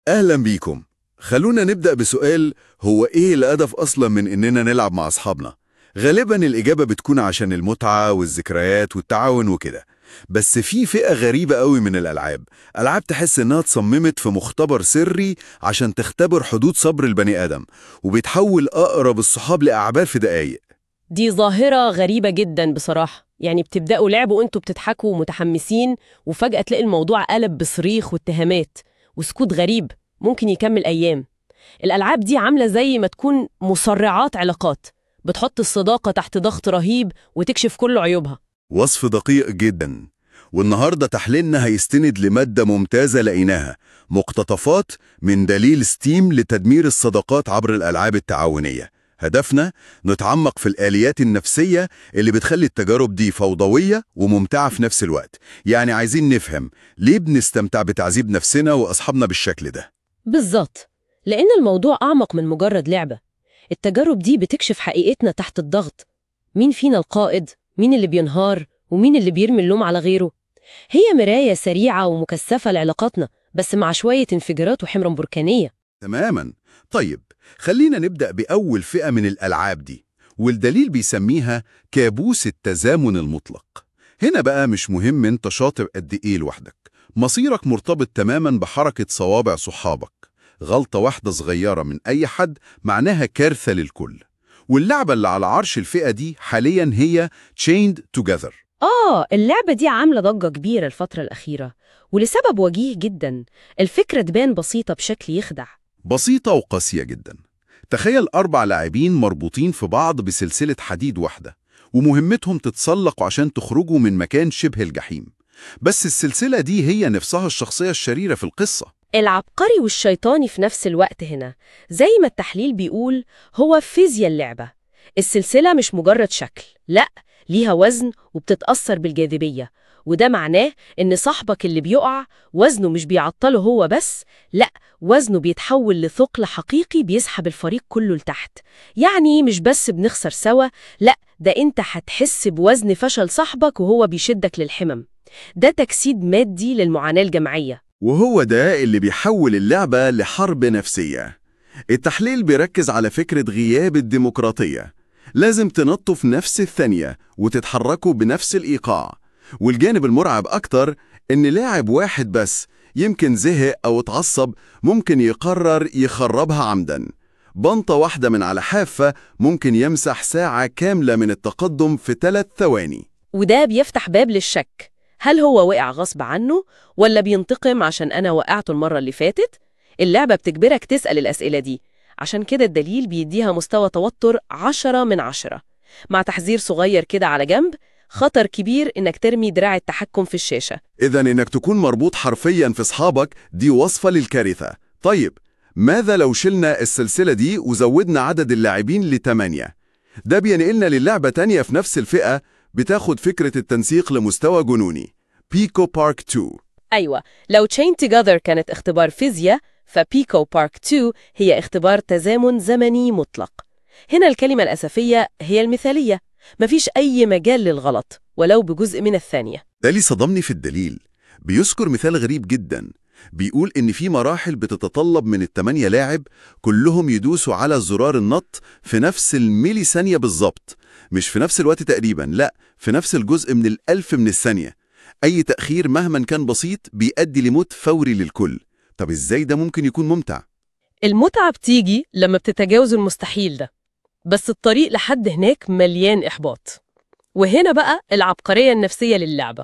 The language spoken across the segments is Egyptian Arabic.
أهلا بيكم خلونا نبدأ بسؤال هو إيه الهدف أصلا من إننا نلعب مع أصحابنا؟ غالبا الإجابة بتكون عشان المتعة والذكريات والتعاون وكده بس في فئة غريبة قوي من الألعاب ألعاب تحس إنها اتصممت في مختبر سري عشان تختبر حدود صبر البني آدم وبتحول أقرب الصحاب لأعبار في دقايق دي ظاهرة غريبة جدا بصراحة يعني بتبدأوا لعب وانتوا بتضحكوا ومتحمسين وفجأة تلاقي الموضوع قلب بصريخ واتهامات وسكوت غريب ممكن يكمل أيام الألعاب دي عاملة زي ما تكون مسرعات علاقات بتحط الصداقة تحت ضغط رهيب وتكشف كل عيوبها وصف دقيق جدا والنهاردة تحليلنا هيستند لمادة ممتازة لقيناها مقتطفات من دليل ستيم لتدمير الصداقات عبر الألعاب التعاونية هدفنا نتعمق في الآليات النفسية اللي بتخلي التجارب دي فوضوية وممتعة في نفس الوقت يعني عايزين نفهم ليه بنستمتع بتعذيب نفسنا وأصحابنا بالشكل ده بالظبط لأن الموضوع أعمق من مجرد لعبة التجارب دي بتكشف حقيقتنا تحت الضغط مين فينا القائد مين اللي بينهار ومين اللي بيرمي اللوم على غيره هي مراية سريعة ومكثفة لعلاقاتنا بس مع شوية انفجارات وحمرة بركانية تماما طيب خلينا نبدأ بأول فئة من الألعاب دي والدليل بيسميها كابوس التزامن المطلق هنا بقى مش مهم انت شاطر قد ايه لوحدك مصيرك مرتبط تماما بحركة صوابع صحابك غلطة واحدة صغيرة من أي حد معناها كارثة للكل واللعبة اللي على عرش الفئة دي حاليا هي Chained Together آه اللعبة دي عاملة ضجة كبيرة الفترة الأخيرة ولسبب وجيه جدا الفكرة تبان بسيطة بشكل يخدع بسيطة وقاسية جدا تخيل أربع لاعبين مربوطين في بعض بسلسلة حديد واحدة ومهمتهم تتسلقوا عشان تخرجوا من مكان شبه الجحيم بس السلسلة دي هي نفسها الشخصية الشريرة في القصة العبقري والشيطاني في نفس الوقت هنا زي ما التحليل بيقول هو فيزياء اللعبة السلسلة مش مجرد شكل لأ ليها وزن وبتتأثر بالجاذبية وده معناه إن صاحبك اللي بيقع وزنه مش بيعطله هو بس لأ وزنه بيتحول لثقل حقيقي بيسحب الفريق كله لتحت يعني مش بس بنخسر سوا لأ ده أنت هتحس بوزن فشل صاحبك وهو بيشدك للحمم ده تجسيد مادي للمعاناة الجماعية وهو ده اللي بيحول اللعبة لحرب نفسية التحليل بيركز على فكرة غياب الديمقراطية لازم تنطوا في نفس الثانية وتتحركوا بنفس الإيقاع والجانب المرعب أكتر إن لاعب واحد بس يمكن زهق أو اتعصب ممكن يقرر يخربها عمدا بنطة واحدة من على حافة ممكن يمسح ساعة كاملة من التقدم في ثلاث ثواني وده بيفتح باب للشك هل هو وقع غصب عنه ولا بينتقم عشان أنا وقعته المرة اللي فاتت؟ اللعبة بتجبرك تسأل الأسئلة دي عشان كده الدليل بيديها مستوى توتر عشرة من عشرة مع تحذير صغير كده على جنب خطر كبير إنك ترمي دراع التحكم في الشاشة إذا إنك تكون مربوط حرفيا في أصحابك دي وصفة للكارثة طيب ماذا لو شلنا السلسلة دي وزودنا عدد اللاعبين لتمانية؟ ده بينقلنا للعبة تانية في نفس الفئة بتاخد فكرة التنسيق لمستوى جنوني بيكو بارك 2 أيوة لو Chain Together كانت اختبار فيزياء فبيكو بارك 2 هي اختبار تزامن زمني مطلق هنا الكلمة الأساسية هي المثالية مفيش أي مجال للغلط ولو بجزء من الثانية ده اللي صدمني في الدليل بيذكر مثال غريب جدا بيقول إن في مراحل بتتطلب من التمانية لاعب كلهم يدوسوا على زرار النط في نفس الميلي ثانية بالظبط مش في نفس الوقت تقريبا لا في نفس الجزء من الألف من الثانية أي تأخير مهما كان بسيط بيؤدي لموت فوري للكل طب إزاي ده ممكن يكون ممتع؟ المتعة بتيجي لما بتتجاوز المستحيل ده بس الطريق لحد هناك مليان إحباط وهنا بقى العبقرية النفسية للعبة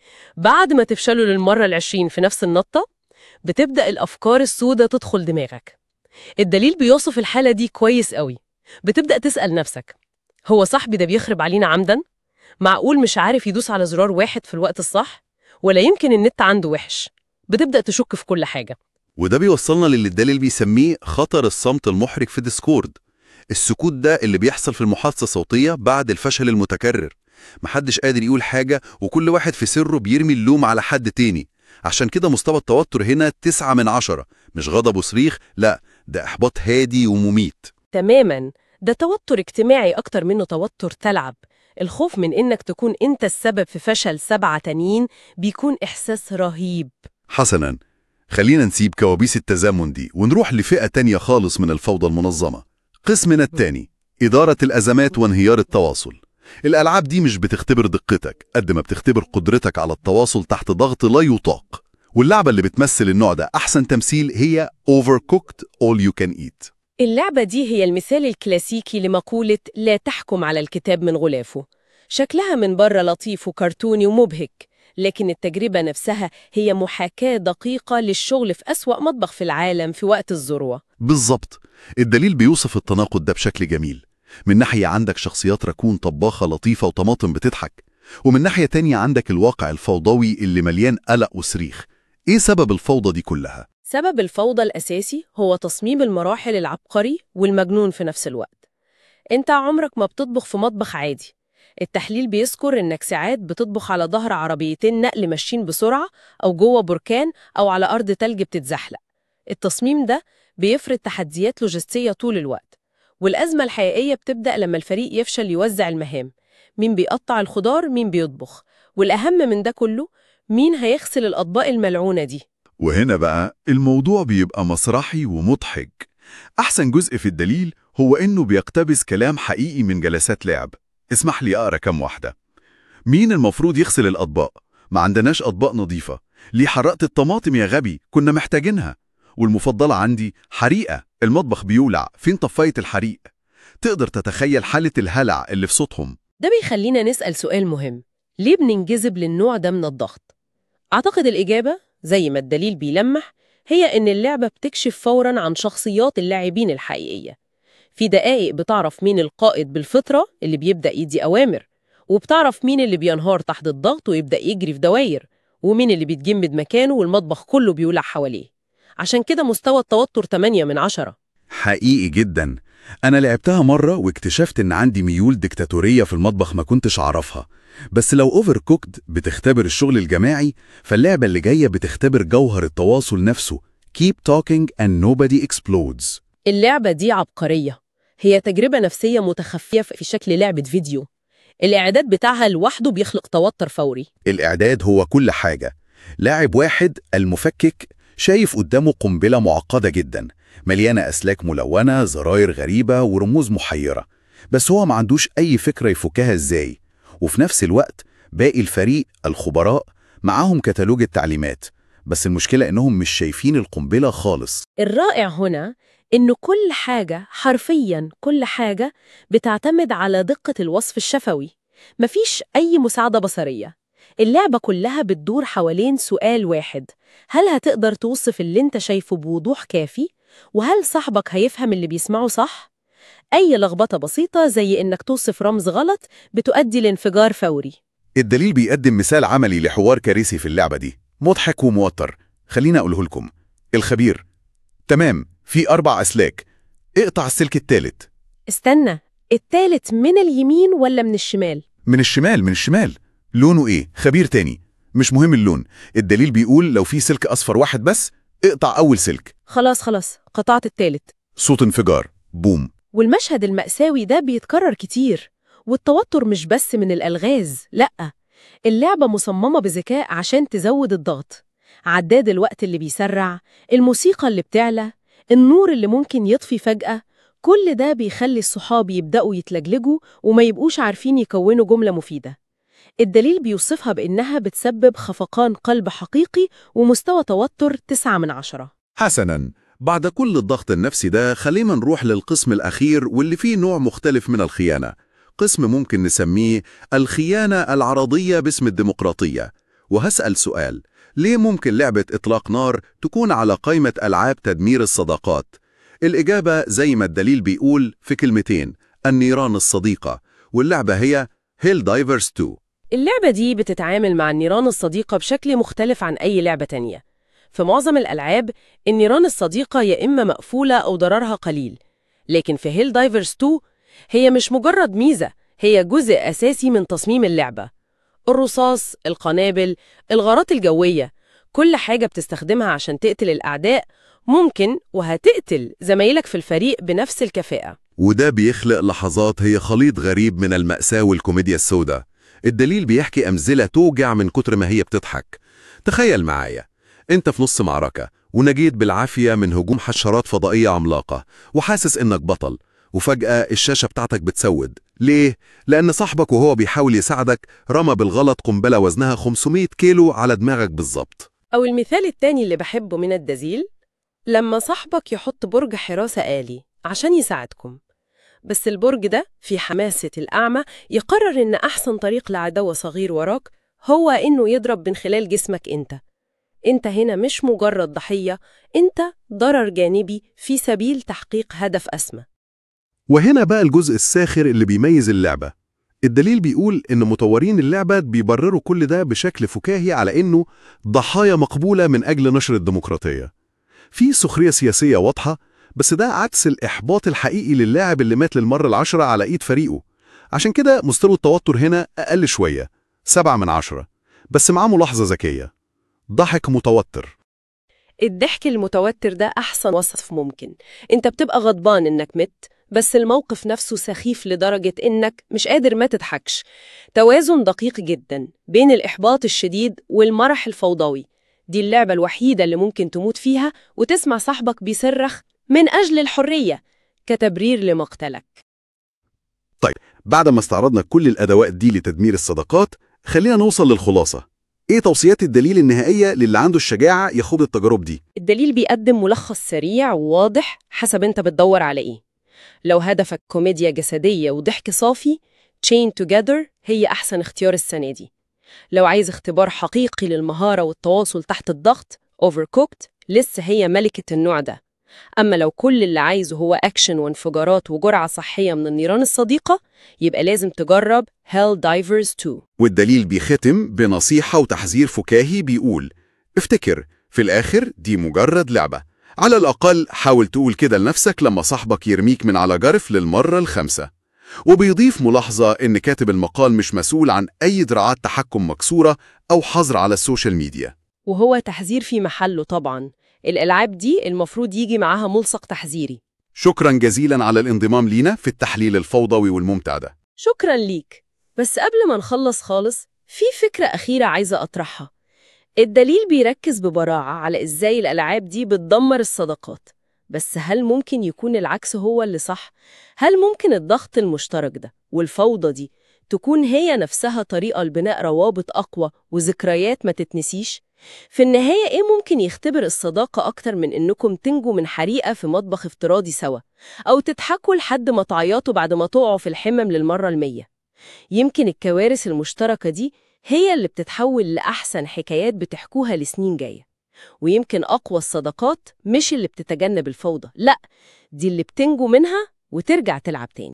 بعد ما تفشلوا للمرة العشرين في نفس النطة بتبدأ الأفكار السودة تدخل دماغك الدليل بيوصف الحالة دي كويس قوي بتبدأ تسأل نفسك هو صاحبي ده بيخرب علينا عمدا؟ معقول مش عارف يدوس على زرار واحد في الوقت الصح؟ ولا يمكن النت عنده وحش؟ بتبدأ تشك في كل حاجة وده بيوصلنا للي الدليل بيسميه خطر الصمت المحرج في ديسكورد السكوت ده اللي بيحصل في المحادثة الصوتية بعد الفشل المتكرر محدش قادر يقول حاجة وكل واحد في سره بيرمي اللوم على حد تاني عشان كده مستوى التوتر هنا تسعة من عشرة مش غضب وصريخ لا ده إحباط هادي ومميت تماما ده توتر اجتماعي أكتر منه توتر تلعب الخوف من إنك تكون أنت السبب في فشل سبعة تانيين بيكون إحساس رهيب حسنا خلينا نسيب كوابيس التزامن دي ونروح لفئة تانية خالص من الفوضى المنظمة قسمنا التاني إدارة الأزمات وانهيار التواصل الألعاب دي مش بتختبر دقتك قد ما بتختبر قدرتك على التواصل تحت ضغط لا يطاق واللعبة اللي بتمثل النوع ده أحسن تمثيل هي Overcooked All You Can Eat اللعبة دي هي المثال الكلاسيكي لمقولة لا تحكم على الكتاب من غلافه شكلها من بره لطيف وكرتوني ومبهج لكن التجربة نفسها هي محاكاة دقيقة للشغل في أسوأ مطبخ في العالم في وقت الذروة بالظبط الدليل بيوصف التناقض ده بشكل جميل من ناحية عندك شخصيات ركون طباخة لطيفة وطماطم بتضحك ومن ناحية تانية عندك الواقع الفوضوي اللي مليان قلق وصريخ إيه سبب الفوضى دي كلها؟ سبب الفوضى الأساسي هو تصميم المراحل العبقري والمجنون في نفس الوقت انت عمرك ما بتطبخ في مطبخ عادي التحليل بيذكر انك ساعات بتطبخ على ظهر عربيتين نقل ماشيين بسرعة أو جوه بركان أو على أرض تلج بتتزحلق التصميم ده بيفرض تحديات لوجستية طول الوقت والأزمة الحقيقية بتبدأ لما الفريق يفشل يوزع المهام مين بيقطع الخضار مين بيطبخ والأهم من ده كله مين هيغسل الأطباق الملعونة دي وهنا بقى الموضوع بيبقى مسرحي ومضحك أحسن جزء في الدليل هو إنه بيقتبس كلام حقيقي من جلسات لعب اسمح لي أقرأ كام واحدة مين المفروض يغسل الأطباق؟ ما عندناش أطباق نظيفة ليه حرقت الطماطم يا غبي؟ كنا محتاجينها والمفضلة عندي حريقة المطبخ بيولع فين طفاية الحريق؟ تقدر تتخيل حالة الهلع اللي في صوتهم ده بيخلينا نسأل سؤال مهم ليه بننجذب للنوع ده من الضغط؟ أعتقد الإجابة زي ما الدليل بيلمح هي إن اللعبة بتكشف فوراً عن شخصيات اللاعبين الحقيقية في دقايق بتعرف مين القائد بالفطرة اللي بيبدأ يدي أوامر وبتعرف مين اللي بينهار تحت الضغط ويبدأ يجري في دواير ومين اللي بيتجمد مكانه والمطبخ كله بيولع حواليه عشان كده مستوى التوتر 8 من 10 حقيقي جدا أنا لعبتها مرة واكتشفت إن عندي ميول ديكتاتورية في المطبخ ما كنتش أعرفها بس لو أوفر كوكد بتختبر الشغل الجماعي فاللعبة اللي جاية بتختبر جوهر التواصل نفسه Keep talking and nobody explodes اللعبة دي عبقرية هي تجربة نفسية متخفية في شكل لعبة فيديو الإعداد بتاعها لوحده بيخلق توتر فوري الإعداد هو كل حاجة لاعب واحد المفكك شايف قدامه قنبلة معقدة جدا مليانة أسلاك ملونة زراير غريبة ورموز محيرة بس هو ما عندوش أي فكرة يفكها إزاي وفي نفس الوقت باقي الفريق الخبراء معاهم كتالوج التعليمات بس المشكلة إنهم مش شايفين القنبلة خالص الرائع هنا إن كل حاجة حرفياً كل حاجة بتعتمد على دقة الوصف الشفوي مفيش أي مساعدة بصرية اللعبة كلها بتدور حوالين سؤال واحد هل هتقدر توصف اللي انت شايفه بوضوح كافي؟ وهل صاحبك هيفهم اللي بيسمعه صح؟ أي لخبطة بسيطة زي إنك توصف رمز غلط بتؤدي لانفجار فوري الدليل بيقدم مثال عملي لحوار كارثي في اللعبة دي مضحك وموتر خلينا أقوله لكم الخبير تمام في أربع أسلاك اقطع السلك التالت استنى التالت من اليمين ولا من الشمال؟ من الشمال من الشمال لونه ايه خبير تاني مش مهم اللون الدليل بيقول لو في سلك اصفر واحد بس اقطع اول سلك خلاص خلاص قطعت التالت صوت انفجار بوم والمشهد المأساوي ده بيتكرر كتير والتوتر مش بس من الألغاز لأ اللعبة مصممة بذكاء عشان تزود الضغط عداد الوقت اللي بيسرع الموسيقى اللي بتعلى النور اللي ممكن يطفي فجأة كل ده بيخلي الصحاب يبدأوا يتلجلجوا وما يبقوش عارفين يكونوا جملة مفيدة الدليل بيوصفها بإنها بتسبب خفقان قلب حقيقي ومستوى توتر 9 من عشرة حسنا بعد كل الضغط النفسي ده خلينا نروح للقسم الأخير واللي فيه نوع مختلف من الخيانة قسم ممكن نسميه الخيانة العرضية باسم الديمقراطية وهسأل سؤال ليه ممكن لعبة إطلاق نار تكون على قائمة ألعاب تدمير الصداقات؟ الإجابة زي ما الدليل بيقول في كلمتين النيران الصديقة واللعبة هي هيل دايفرز 2 اللعبة دي بتتعامل مع النيران الصديقة بشكل مختلف عن أي لعبة تانية في معظم الألعاب النيران الصديقة يا إما مقفولة أو ضررها قليل لكن في هيل دايفرز 2 هي مش مجرد ميزة هي جزء أساسي من تصميم اللعبة الرصاص، القنابل، الغارات الجوية كل حاجة بتستخدمها عشان تقتل الأعداء ممكن وهتقتل زمايلك في الفريق بنفس الكفاءة وده بيخلق لحظات هي خليط غريب من المأساة والكوميديا السوداء الدليل بيحكي أمثلة توجع من كتر ما هي بتضحك تخيل معايا انت في نص معركة ونجيت بالعافية من هجوم حشرات فضائية عملاقة وحاسس إنك بطل وفجأة الشاشة بتاعتك بتسود ليه؟ لأن صاحبك وهو بيحاول يساعدك رمى بالغلط قنبلة وزنها 500 كيلو على دماغك بالظبط أو المثال التاني اللي بحبه من الدزيل لما صاحبك يحط برج حراسة آلي عشان يساعدكم بس البرج ده في حماسة الأعمى يقرر إن أحسن طريق لعدو صغير وراك هو إنه يضرب من خلال جسمك أنت أنت هنا مش مجرد ضحية أنت ضرر جانبي في سبيل تحقيق هدف أسمى وهنا بقى الجزء الساخر اللي بيميز اللعبة الدليل بيقول إن مطورين اللعبة بيبرروا كل ده بشكل فكاهي على إنه ضحايا مقبولة من أجل نشر الديمقراطية في سخرية سياسية واضحة بس ده عكس الإحباط الحقيقي للاعب اللي مات للمرة العشرة على إيد فريقه عشان كده مستوى التوتر هنا أقل شوية سبعة من عشرة بس معاه ملاحظة ذكية ضحك متوتر الضحك المتوتر ده أحسن وصف ممكن أنت بتبقى غضبان إنك مت بس الموقف نفسه سخيف لدرجة إنك مش قادر ما تضحكش توازن دقيق جدا بين الإحباط الشديد والمرح الفوضوي دي اللعبة الوحيدة اللي ممكن تموت فيها وتسمع صاحبك بيصرخ من أجل الحرية كتبرير لمقتلك بعد ما استعرضنا كل الأدوات دي لتدمير الصداقات خلينا نوصل للخلاصة إيه توصيات الدليل النهائية للي عنده الشجاعة يخوض التجارب دي؟ الدليل بيقدم ملخص سريع وواضح حسب انت بتدور على ايه لو هدفك كوميديا جسدية وضحك صافي Chain Together هي أحسن اختيار السنة دي لو عايز اختبار حقيقي للمهارة والتواصل تحت الضغط Overcooked لسه هي ملكة النوع ده أما لو كل اللي عايزه هو أكشن وانفجارات وجرعة صحية من النيران الصديقة يبقى لازم تجرب Hell Divers 2 والدليل بيختم بنصيحة وتحذير فكاهي بيقول افتكر في الآخر دي مجرد لعبة على الأقل حاول تقول كده لنفسك لما صاحبك يرميك من على جرف للمرة الخامسة وبيضيف ملاحظة إن كاتب المقال مش مسؤول عن أي دراعات تحكم مكسورة أو حظر على السوشيال ميديا وهو تحذير في محله طبعا الألعاب دي المفروض يجي معاها ملصق تحذيري شكرا جزيلا على الانضمام لينا في التحليل الفوضوي والممتع ده شكرا ليك بس قبل ما نخلص خالص في فكرة أخيرة عايزة أطرحها الدليل بيركز ببراعة على إزاي الألعاب دي بتدمر الصداقات بس هل ممكن يكون العكس هو اللي صح؟ هل ممكن الضغط المشترك ده والفوضى دي تكون هي نفسها طريقة لبناء روابط أقوى وذكريات ما تتنسيش؟ في النهاية إيه ممكن يختبر الصداقة أكتر من إنكم تنجوا من حريقة في مطبخ افتراضي سوا أو تضحكوا لحد ما تعيطوا بعد ما تقعوا في الحمم للمرة المية يمكن الكوارث المشتركة دي هي اللي بتتحول لأحسن حكايات بتحكوها لسنين جاية ويمكن أقوى الصداقات مش اللي بتتجنب الفوضى لأ دي اللي بتنجو منها وترجع تلعب تاني